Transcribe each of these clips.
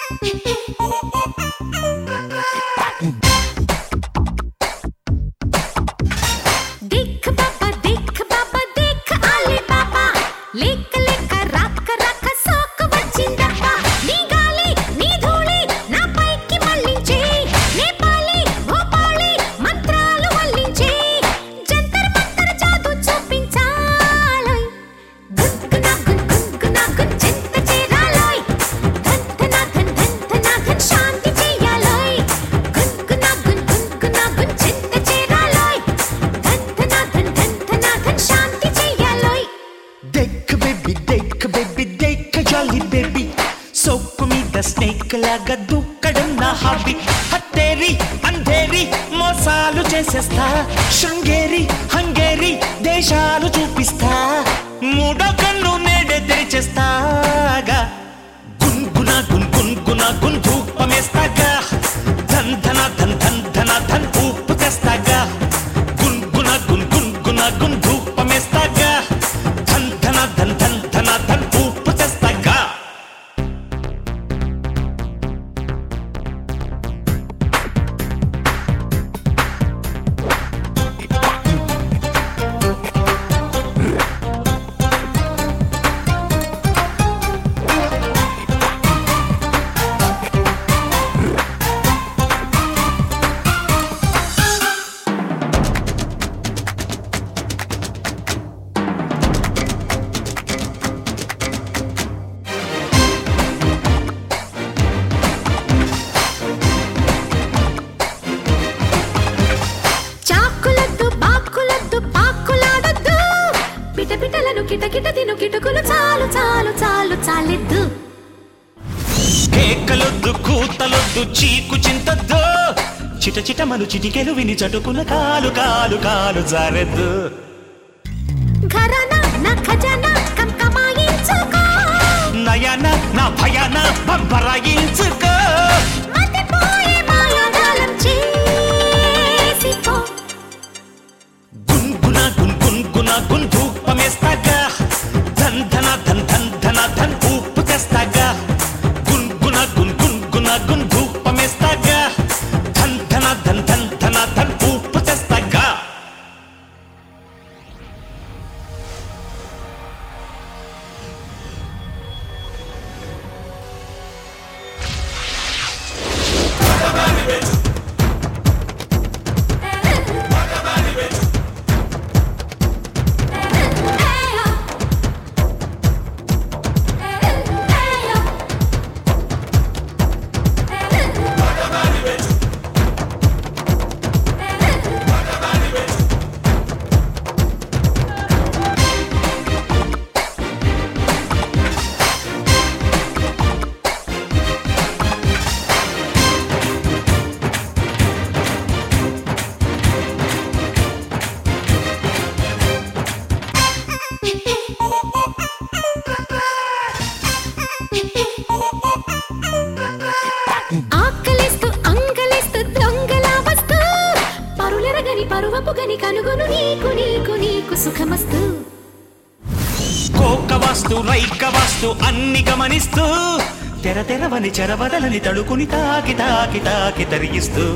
దిక్ బాబా దిక్ బాబా దిక్ అలీ బాబా లేక లేక రాక రాక సోకు వచ్చిందప్ప నీ గాలి నీ ధూళి నా పైకి మళ్ళించి నేపాలి భోపాలి మంత్రాలు వల్లించి జంతర్ మంతర్ జాదు చూపించాలోయ్ గుంగునా గున్ గుంగునా గున్ చింత చేరాలోయ్ ధంధనాథన్ ధంధనాథన్ శాంతి చేయాలోయ్ గుంగునా గున్ గుంగునా గున్ చింత చేరాలోయ్ ధంధనాథన్ ధంధనాథన్ శాంతి చేయాలోయ్ డెక్ బేబీ డెక్ బేబీ డెక్ జాలి బేబీ సోపు మీద స్నేక్ లాగా దూకడం నా హాబీ హత్తేరి అంధేరి మోసాలు చేసేస్తా శృంగేరి హంగేరి దేశాలు చూపిస్తా మూడో కన్ను నేడే తెరిచేస్తాగా గున్గున గున్ గున్గున గున్ ధూపమేస్తాగా ధన్ ధన ధన్ ధన్ ధన ధన్ ఊపు తెస్తాగా గున్గున గున్ గున్గున గున్ ధూపమేస్తాగా ధన్ ధన ధన్ ధన్ ధన ధన్ ఊపు తెస్తాగా చాకులద్దు బాకులద్దు పాకులాడద్దు పిట పిటలను కిటకిట తిను కిటుకులు చాలు చాలు చాలు చాలెద్దు కేకలొద్దు కూతలొద్దు చీకు చింతద్దు చిట చిట మను చిటికెలు విని చటుకున కాలు కాలు కాలు జారెద్దు ఘరాన నా ఖజానా కం కమాయించుకో నయన నా భయాన బంపరాయించుకో మతిపోయే మాయాజాలం చేసిపో గున్గున గున్ గున్గున గున్ ధూపమేస్తాగా ధన్ ధన ధన్ ధన్ ధన ధన్ ఊపు తెస్తాగా గున్గున గున్ గున్గున గున్ ధూపమేస్తాగా ధన్ ధన ధన్ ధన్ ధన ధన్ ఊపు తెస్తాగా ఆకలిస్తూ అంగలిస్తూ దొంగలా వస్తూ పరులెరగని పరువపు గని కనుగొను నీకు నీకు నీకు సుఖమస్తు కోక వాస్తు రైక వాస్తు అన్ని గమనిస్తూ తెర తెరవని చెరవదలని తడుకుని తాకి తాకి తాకి తరిగిస్తూ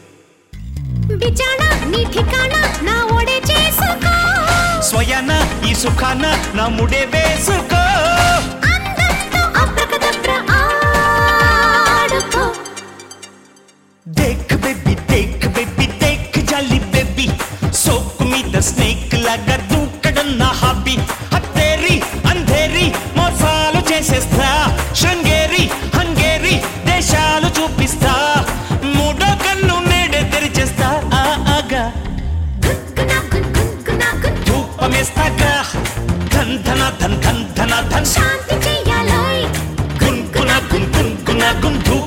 బిచాణ నీ ఠికాణ నా ఓడే చేసుకో స్వయాన ఈ సుఖాన నా ముడే వేసుకో అందంతో అప్రకదప్ర ఆడుకో దేక్ బేబీ దేక్ బేబీ దేక్ జాలి బేబీ సోకు మీద స్నేక్ లాగా దూకడం నా హాబీ హత్తేరి అంధేరి మోసాలు చేసేస్తా శృంగేరి హంగేరి దేశాలు చూపిస్తా మూడో కన్ను నేడే తెరిచేస్తా ఆ ఆగా గున్గునా గున్ గున్గునా గున్ ధూపమేస్తాగా ధన్ ధన ధన్ ధన్ ధన ధన్ శాంతి చెయ్యాలోయ్ గున్ గున గున్ గున్ గున గున్ ధూ